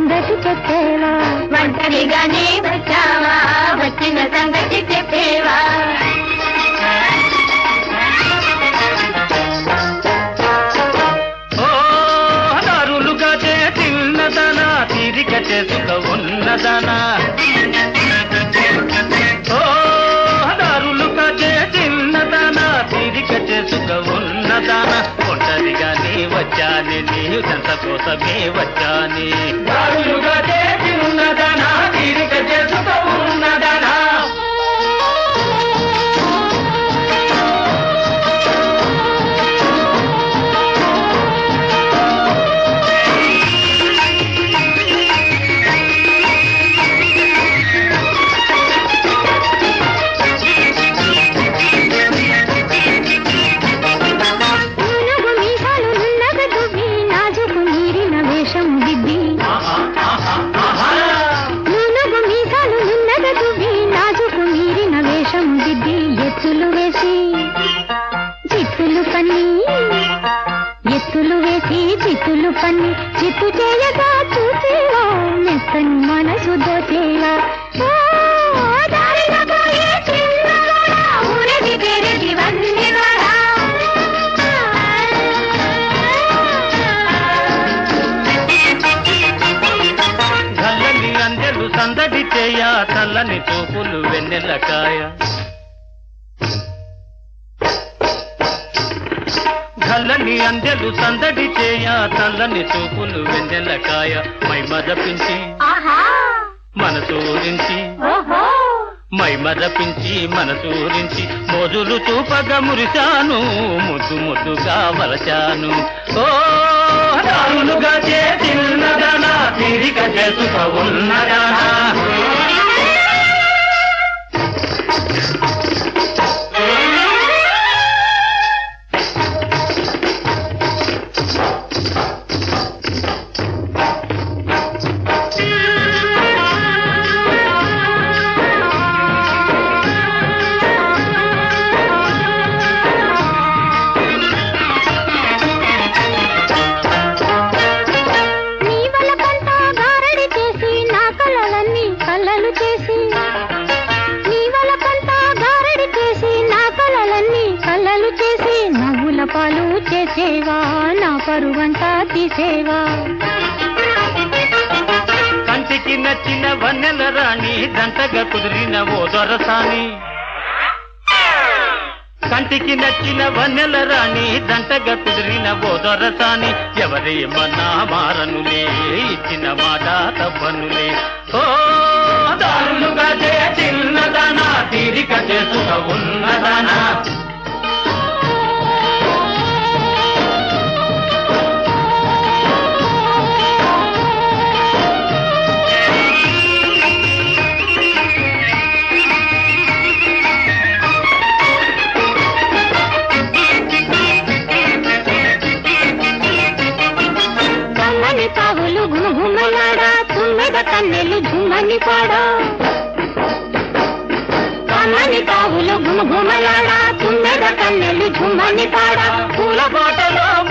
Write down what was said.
సంగతి చెప్పేవా ఒంటరిగానే వచ్చావా వచ్చిన సంగతి చెప్పేవా ఓ దారులుగా చిన్నదనా తీరిక చేసుక ఉన్నదనా ఓ దారులుగా చిన్నదనా తీరిక చేసుక ఉన్నదనా ఒంటరిగానే వచ్చాని నీ సంత కోసమే వచ్చాని దారులుగా చిన్నదనా తీరిక చేసుక ఉన్నదనా నూనగు మీసాలు నున్నగ దువ్వి నాజుకు మీరిన వేషం దిద్ది నూనగు మీసాలు నున్నగ దువ్వి నాజుకు మీరిన వేషం దిద్ది ఎత్తులు వేసి చిత్తులు పన్ని ఎత్తులు వేసి చిత్తులు పన్ని చిత్తు చేయగా చూసేవా మెత్తని మనసు దోచేవా ఓ, దారిన పోయే చిన్నవాడా, ఊరది పేరది వన్నెవాడా. గల్లని అందెలు సందడి చేయ చల్లని చూపులు వెన్నెలకాయ గల్లని అందెలు సందడి చేయ చల్లని చూపులు వెన్నెలకాయ మై మదపించి ఆహా మనసూరించి ఓహో మై మదపించి మనసూరించి మోజులు చూపగా మురిశాను ముద్దు ముద్దుగా వలచాను ఓ దారులుగా చేసిన్నదనా తీరిక చేసుక ఉన్నదనా నీ వలకంట గారడి చేసి నా కలలన్నీ కళ్ళలు చేసి నీ వలకంట గారడి చేసి నా కలలన్నీ కళ్ళలు చేసి నవ్వుల పాలు చేసేవా నా పరువంతా తీసేవా కంటికి నచ్చిన వన్నెల రాణి దంటగా కుదిరిన ఓ దొరసాని కంటికి నచ్చిన వన్నెల రాణి దంటగా కుదిరిన ఓ దొరసాని ఎవరేమన్నా మారనులే ఇచ్చిన మాట తవ్వనులే ఓ దారులుగా చిన్నదనా తీరిక చేసుక ఉన్నదనా కమ్మని తావులు గుమగుమలాడా తుమ్మెద కన్నెలు ఝుమ్మని పాడా కమ్మని తావులు గుమగుమలాడా తుమ్మెద కన్నెలు ఝుమ్మని పాడా పూల బాటలో